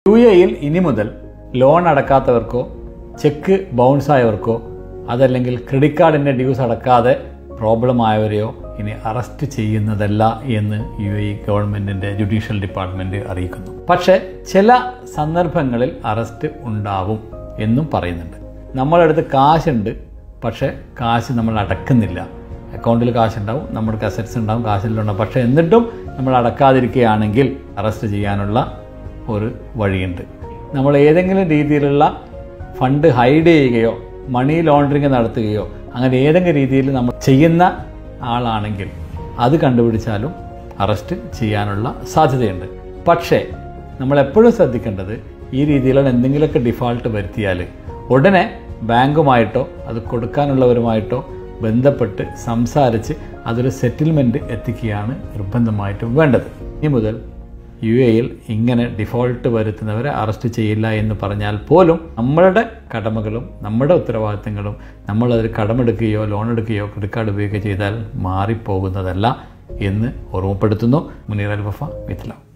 U എയിൽ ഇനി മുതൽ ലോൺ അടക്കാത്തവർക്കോ ചെക്ക് ബൗൺസ് ആയവർക്കോ അതല്ലെങ്കിൽ ക്രെഡിറ്റ് കാർഡിൻ്റെ ഡ്യൂസ് അടക്കാതെ പ്രോബ്ലം ആയവരെയോ ഇനി അറസ്റ്റ് ചെയ്യുന്നതല്ല എന്ന് യു എ ഗവൺമെൻറ്റിൻ്റെ ജുഡീഷ്യൽ ഡിപ്പാർട്ട്മെൻറ്റ് അറിയിക്കുന്നു പക്ഷേ ചില സന്ദർഭങ്ങളിൽ അറസ്റ്റ് ഉണ്ടാവും എന്നും പറയുന്നുണ്ട് നമ്മളടുത്ത് കാശുണ്ട് പക്ഷേ കാശ് നമ്മൾ അടക്കുന്നില്ല അക്കൗണ്ടിൽ കാശുണ്ടാവും നമ്മുടെ അസറ്റ്സ് ഉണ്ടാവും കാശിലുണ്ടാവും പക്ഷേ എന്നിട്ടും നമ്മൾ അടക്കാതിരിക്കുകയാണെങ്കിൽ അറസ്റ്റ് ചെയ്യാനുള്ള ഒരു വഴിയുണ്ട് നമ്മൾ ഏതെങ്കിലും രീതിയിലുള്ള ഫണ്ട് ഹൈഡ് ചെയ്യുകയോ മണി ലോണ്ടറിങ് നടത്തുകയോ അങ്ങനെ ഏതെങ്കിലും രീതിയിൽ നമ്മൾ ചെയ്യുന്ന ആളാണെങ്കിൽ അത് കണ്ടുപിടിച്ചാലും അറസ്റ്റ് ചെയ്യാനുള്ള സാധ്യതയുണ്ട് പക്ഷേ നമ്മൾ എപ്പോഴും ശ്രദ്ധിക്കേണ്ടത് ഈ രീതിയിലുള്ള എന്തെങ്കിലുമൊക്കെ ഡിഫാൾട്ട് വരുത്തിയാൽ ഉടനെ ബാങ്കുമായിട്ടോ അത് കൊടുക്കാനുള്ളവരുമായിട്ടോ ബന്ധപ്പെട്ട് സംസാരിച്ച് അതൊരു സെറ്റിൽമെൻറ്റ് എത്തിക്കുകയാണ് നിർബന്ധമായിട്ടും വേണ്ടത് ഇനി മുതൽ യു എയിൽ ഇങ്ങനെ ഡിഫോൾട്ട് വരുത്തുന്നവരെ അറസ്റ്റ് ചെയ്യില്ല എന്ന് പറഞ്ഞാൽ പോലും നമ്മളുടെ കടമകളും നമ്മുടെ ഉത്തരവാദിത്തങ്ങളും നമ്മളതിൽ കടമെടുക്കുകയോ ലോൺ എടുക്കുകയോ ക്രെഡിറ്റ് കാർഡ് ഉപയോഗിക്കുകയോ ചെയ്താൽ മാറിപ്പോകുന്നതല്ല എന്ന് ഓർമ്മപ്പെടുത്തുന്നു മുനീർ അൽ വഫ മിഥില